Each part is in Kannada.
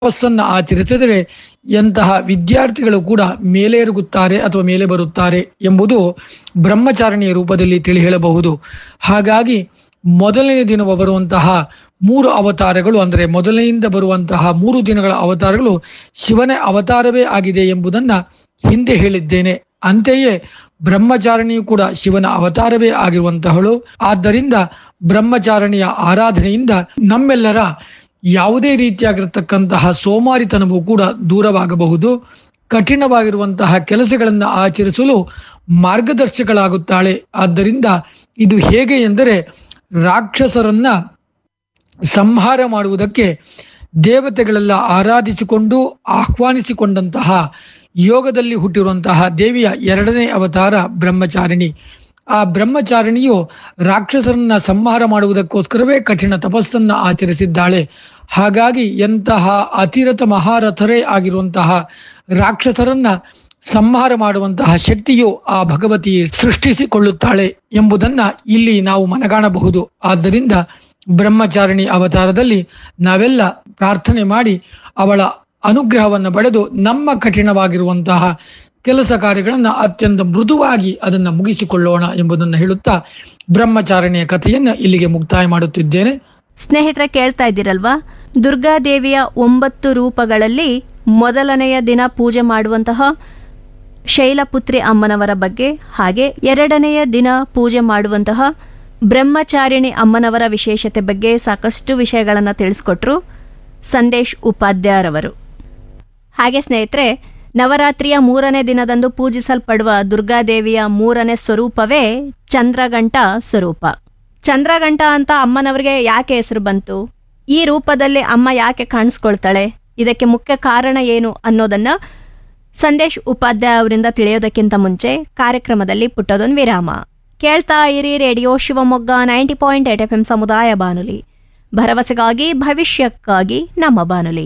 ತಪಸ್ಸನ್ನು ಆಚರಿಸಿದರೆ ಎಂತಹ ವಿದ್ಯಾರ್ಥಿಗಳು ಕೂಡ ಮೇಲೇರುಗುತ್ತಾರೆ ಅಥವಾ ಮೇಲೆ ಬರುತ್ತಾರೆ ಎಂಬುದು ಬ್ರಹ್ಮಚಾರಣಿಯ ರೂಪದಲ್ಲಿ ತಿಳಿ ಹೇಳಬಹುದು ಹಾಗಾಗಿ ಮೊದಲನೇ ದಿನ ಬರುವಂತಹ ಮೂರು ಅವತಾರಗಳು ಅಂದರೆ ಮೊದಲನೆಯಿಂದ ಬರುವಂತಹ ಮೂರು ದಿನಗಳ ಅವತಾರಗಳು ಶಿವನ ಅವತಾರವೇ ಆಗಿದೆ ಎಂಬುದನ್ನ ಹಿಂದೆ ಹೇಳಿದ್ದೇನೆ ಅಂತೆಯೇ ಬ್ರಹ್ಮಚಾರಣಿಯು ಕೂಡ ಶಿವನ ಅವತಾರವೇ ಆಗಿರುವಂತಹಳು ಆದ್ದರಿಂದ ಬ್ರಹ್ಮಚಾರಣಿಯ ಆರಾಧನೆಯಿಂದ ನಮ್ಮೆಲ್ಲರ ಯಾವುದೇ ರೀತಿಯಾಗಿರತಕ್ಕಂತಹ ಸೋಮಾರಿತನವೂ ಕೂಡ ದೂರವಾಗಬಹುದು ಕಠಿಣವಾಗಿರುವಂತಹ ಕೆಲಸಗಳನ್ನು ಆಚರಿಸಲು ಮಾರ್ಗದರ್ಶಕಳಾಗುತ್ತಾಳೆ ಆದ್ದರಿಂದ ಇದು ಹೇಗೆ ಎಂದರೆ ರಾಕ್ಷಸರನ್ನ ಸಂಹಾರ ಮಾಡುವುದಕ್ಕೆ ದೇವತೆಗಳೆಲ್ಲ ಆರಾಧಿಸಿಕೊಂಡು ಆಹ್ವಾನಿಸಿಕೊಂಡಂತಹ ಯೋಗದಲ್ಲಿ ಹುಟ್ಟಿರುವಂತಹ ದೇವಿಯ ಎರಡನೇ ಅವತಾರ ಬ್ರಹ್ಮಚಾರಿಣಿ ಆ ಬ್ರಹ್ಮಚಾರಿಣಿಯು ರಾಕ್ಷಸರನ್ನ ಸಂಹಾರ ಮಾಡುವುದಕ್ಕೋಸ್ಕರವೇ ಕಠಿಣ ತಪಸ್ಸನ್ನ ಆಚರಿಸಿದ್ದಾಳೆ ಹಾಗಾಗಿ ಎಂತಹ ಅತಿರಥ ಮಹಾರಥರೇ ಆಗಿರುವಂತಹ ರಾಕ್ಷಸರನ್ನ ಸಂಹಾರ ಮಾಡುವಂತಹ ಶಕ್ತಿಯು ಆ ಭಗವತಿ ಸೃಷ್ಟಿಸಿಕೊಳ್ಳುತ್ತಾಳೆ ಎಂಬುದನ್ನ ಇಲ್ಲಿ ನಾವು ಮನಗಾಣಬಹುದು ಆದ್ದರಿಂದ ಬ್ರಹ್ಮಚಾರಿಣಿ ಅವತಾರದಲ್ಲಿ ನಾವೆಲ್ಲ ಪ್ರಾರ್ಥನೆ ಮಾಡಿ ಅವಳ ಅನುಗ್ರಹವನ್ನು ಪಡೆದು ನಮ್ಮ ಕಠಿಣವಾಗಿರುವಂತಹ ಕೆಲಸ ಕಾರ್ಯಗಳನ್ನು ಅತ್ಯಂತ ಮೃದುವಾಗಿ ಅದನ್ನ ಮುಗಿಸಿಕೊಳ್ಳೋಣ ಎಂಬುದನ್ನು ಹೇಳುತ್ತಾ ಬ್ರಹ್ಮಚಾರಿಣಿಯ ಕಥೆಯನ್ನು ಇಲ್ಲಿಗೆ ಮುಕ್ತಾಯ ಮಾಡುತ್ತಿದ್ದೇನೆ ಸ್ನೇಹಿತರೆ ಕೇಳ್ತಾ ಇದ್ದೀರಲ್ವಾ ದುರ್ಗಾದೇವಿಯ ಒಂಬತ್ತು ರೂಪಗಳಲ್ಲಿ ಮೊದಲನೆಯ ದಿನ ಪೂಜೆ ಮಾಡುವಂತಹ ಶೈಲಪುತ್ರಿ ಅಮ್ಮನವರ ಬಗ್ಗೆ ಹಾಗೆ ಎರಡನೆಯ ದಿನ ಪೂಜೆ ಮಾಡುವಂತಹ ಬ್ರಹ್ಮಚಾರಿಣಿ ಅಮ್ಮನವರ ವಿಶೇಷತೆ ಬಗ್ಗೆ ಸಾಕಷ್ಟು ವಿಷಯಗಳನ್ನು ತಿಳಿಸ್ಕೊಟ್ರು ಸಂದೇಶ್ ಉಪಾಧ್ಯಾಯರವರು ಹಾಗೆ ಸ್ನೇಹಿತರೆ ನವರಾತ್ರಿಯ ಮೂರನೇ ದಿನದಂದು ಪೂಜಿಸಲ್ಪಡುವ ದುರ್ಗಾದೇವಿಯ ಮೂರನೇ ಸ್ವರೂಪವೇ ಚಂದ್ರಗಂಟ ಸ್ವರೂಪ ಚಂದ್ರಗಂಟ ಅಂತ ಅಮ್ಮನವರಿಗೆ ಯಾಕೆ ಹೆಸರು ಬಂತು ಈ ರೂಪದಲ್ಲಿ ಅಮ್ಮ ಯಾಕೆ ಕಾಣಿಸ್ಕೊಳ್ತಾಳೆ ಇದಕ್ಕೆ ಮುಖ್ಯ ಕಾರಣ ಏನು ಅನ್ನೋದನ್ನ ಸಂದೇಶ್ ಉಪಾಧ್ಯಾಯ ಅವರಿಂದ ತಿಳಿಯೋದಕ್ಕಿಂತ ಮುಂಚೆ ಕಾರ್ಯಕ್ರಮದಲ್ಲಿ ಪುಟ್ಟದೊಂದು ವಿರಾಮ ಕೇಳ್ತಾ ಇರಿ radio Shivamogga ninety point eight FM ಎಂ ಸಮುದಾಯ ಬಾನುಲಿ ಭರವಸೆಗಾಗಿ ಭವಿಷ್ಯಕ್ಕಾಗಿ ನಮ್ಮ ಬಾನುಲಿ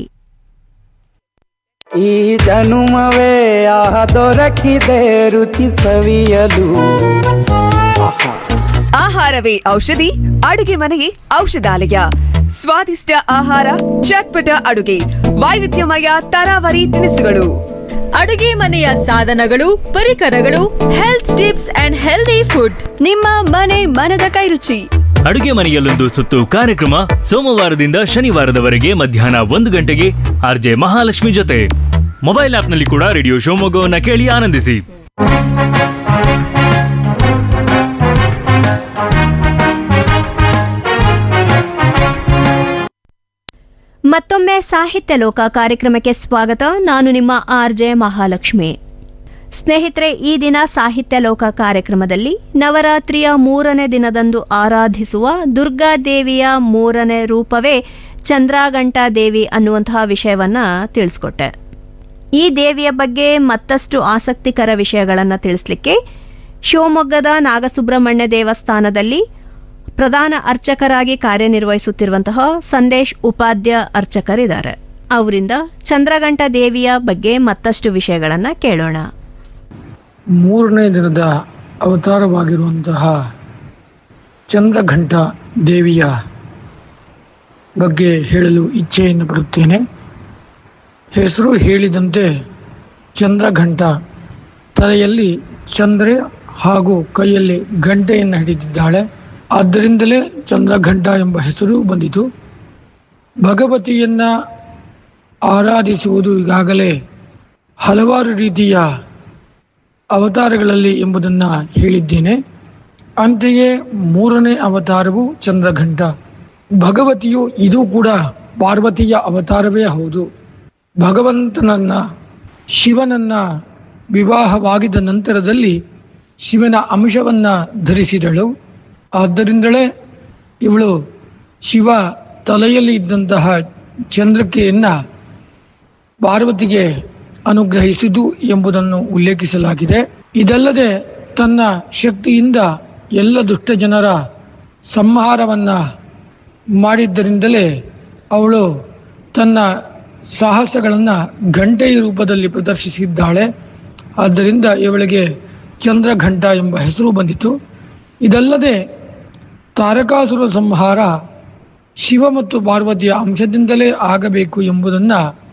ಈ ಜನುಮವೇ ಆಹ ದೊರಕಿದೆ ರುಚಿ ಸವಿಯಲು ಆಹಾ ಆಹಾರವೇ ಔಷಧಿ ಅಡುಗೆ ಮನೆಯೇ ಔಷಧಾಲಯ ಸ್ವಾದಿಷ್ಟ ಆಹಾರ ಚಟ್ಪಟ ಅಡುಗೆ ವೈವಿಧ್ಯಮಯ ತರಾವರಿ ತಿನಿಸುಗಳು ಅಡುಗೆ ಮನೆಯ ಸಾಧನಗಳು ಪರಿಕರಗಳು health tips and healthy food ನಿಮ್ಮ ಮನೆ ಮನದ ಕೈರುಚಿ ಅಡುಗೆ ಮನೆಯಲ್ಲೊಂದು ಸುತ್ತು ಕಾರ್ಯಕ್ರಮ ಸೋಮವಾರದಿಂದ ಶನಿವಾರದವರೆಗೆ ಮಧ್ಯಾಹ್ನ ಒಂದು ಗಂಟೆಗೆ ಆರ್ಜೆ ಮಹಾಲಕ್ಷ್ಮಿ ಜೊತೆ ಮೊಬೈಲ್ ಆಪ್ನಲ್ಲಿ ಕೂಡ ರೇಡಿಯೋ ಶಿವಮೊಗ್ಗವನ್ನ ಕೇಳಿ ಆನಂದಿಸಿ ಮತ್ತೊಮ್ಮೆ ಸಾಹಿತ್ಯ ಲೋಕ ಕಾರ್ಯಕ್ರಮಕ್ಕೆ ಸ್ವಾಗತ ನಾನು ನಿಮ್ಮ ಆರ್ ಜೆ ಮಹಾಲಕ್ಷ್ಮಿ ಸ್ನೇಹಿತರೆ ಈ ದಿನ ಸಾಹಿತ್ಯ ಲೋಕ ಕಾರ್ಯಕ್ರಮದಲ್ಲಿ ನವರಾತ್ರಿಯ ಮೂರನೇ ದಿನದಂದು ಆರಾಧಿಸುವ ದುರ್ಗಾದೇವಿಯ ಮೂರನೇ ರೂಪವೇ ಚಂದ್ರಾಗಂಟ ದೇವಿ ಅನ್ನುವಂತಹ ವಿಷಯವನ್ನ ತಿಳಿಸ್ಕೊಟ್ಟೆ ಈ ದೇವಿಯ ಬಗ್ಗೆ ಮತ್ತಷ್ಟು ಆಸಕ್ತಿಕರ ವಿಷಯಗಳನ್ನು ತಿಳಿಸ್ಲಿಕ್ಕೆ ಶಿವಮೊಗ್ಗದ ನಾಗಸುಬ್ರಹ್ಮಣ್ಯ ದೇವಸ್ಥಾನದಲ್ಲಿ ಪ್ರಧಾನ ಅರ್ಚಕರಾಗಿ ಕಾರ್ಯನಿರ್ವಹಿಸುತ್ತಿರುವಂತಹ ಸಂದೇಶ್ ಉಪಾಧ್ಯ ಅರ್ಚಕರಿದ್ದಾರೆ ಅವರಿಂದ ಚಂದ್ರಗಂಟ ದೇವಿಯ ಬಗ್ಗೆ ಮತ್ತಷ್ಟು ವಿಷಯಗಳನ್ನ ಕೇಳೋಣ ಮೂರನೇ ದಿನದ ಅವತಾರವಾಗಿರುವಂತಹ ಚಂದ್ರಘಂಟ ದೇವಿಯ ಬಗ್ಗೆ ಹೇಳಲು ಇಚ್ಛೆಯನ್ನು ಪಡುತ್ತೇನೆ ಹೆಸರು ಹೇಳಿದಂತೆ ಚಂದ್ರಘಂಟ ತಲೆಯಲ್ಲಿ ಚಂದ್ರ ಹಾಗೂ ಕೈಯಲ್ಲಿ ಗಂಟೆಯನ್ನು ಹಿಡಿದಿದ್ದಾಳೆ ಆದ್ದರಿಂದಲೇ ಚಂದ್ರಘಂಟ ಎಂಬ ಹೆಸರು ಬಂದಿತು ಭಗವತಿಯನ್ನ ಆರಾಧಿಸುವುದು ಈಗಾಗಲೇ ಹಲವಾರು ರೀತಿಯ ಅವತಾರಗಳಲ್ಲಿ ಎಂಬುದನ್ನು ಹೇಳಿದ್ದೇನೆ ಅಂತೆಯೇ ಮೂರನೇ ಅವತಾರವು ಚಂದ್ರಘಂಟ ಭಗವತಿಯು ಇದು ಕೂಡ ಪಾರ್ವತಿಯ ಅವತಾರವೇ ಹೌದು ಭಗವಂತನನ್ನ ಶಿವನನ್ನ ವಿವಾಹವಾಗಿದ್ದ ನಂತರದಲ್ಲಿ ಶಿವನ ಅಂಶವನ್ನ ಧರಿಸಿದಳು ಆದ್ದರಿಂದಲೇ ಇವಳು ಶಿವ ತಲೆಯಲ್ಲಿ ಇದ್ದಂತಹ ಚಂದ್ರಿಕೆಯನ್ನ ಪಾರ್ವತಿಗೆ ಅನುಗ್ರಹಿಸಿದು ಎಂಬುದನ್ನು ಉಲ್ಲೇಖಿಸಲಾಗಿದೆ ಇದಲ್ಲದೆ ತನ್ನ ಶಕ್ತಿಯಿಂದ ಎಲ್ಲ ದುಷ್ಟ ಜನರ ಸಂಹಾರವನ್ನ ಮಾಡಿದ್ದರಿಂದಲೇ ಅವಳು ತನ್ನ ಸಾಹಸಗಳನ್ನು ಗಂಟೆಯ ರೂಪದಲ್ಲಿ ಪ್ರದರ್ಶಿಸಿದ್ದಾಳೆ ಆದ್ದರಿಂದ ಇವಳಿಗೆ ಚಂದ್ರಘಂಟ ಎಂಬ ಹೆಸರು ಬಂದಿತು ಇದಲ್ಲದೆ ತಾರಕಾಸುರ ಸಂಹಾರ ಶಿವ ಮತ್ತು ಪಾರ್ವತಿಯ ಅಂಶದಿಂದಲೇ ಆಗಬೇಕು ಎಂಬುದನ್ನು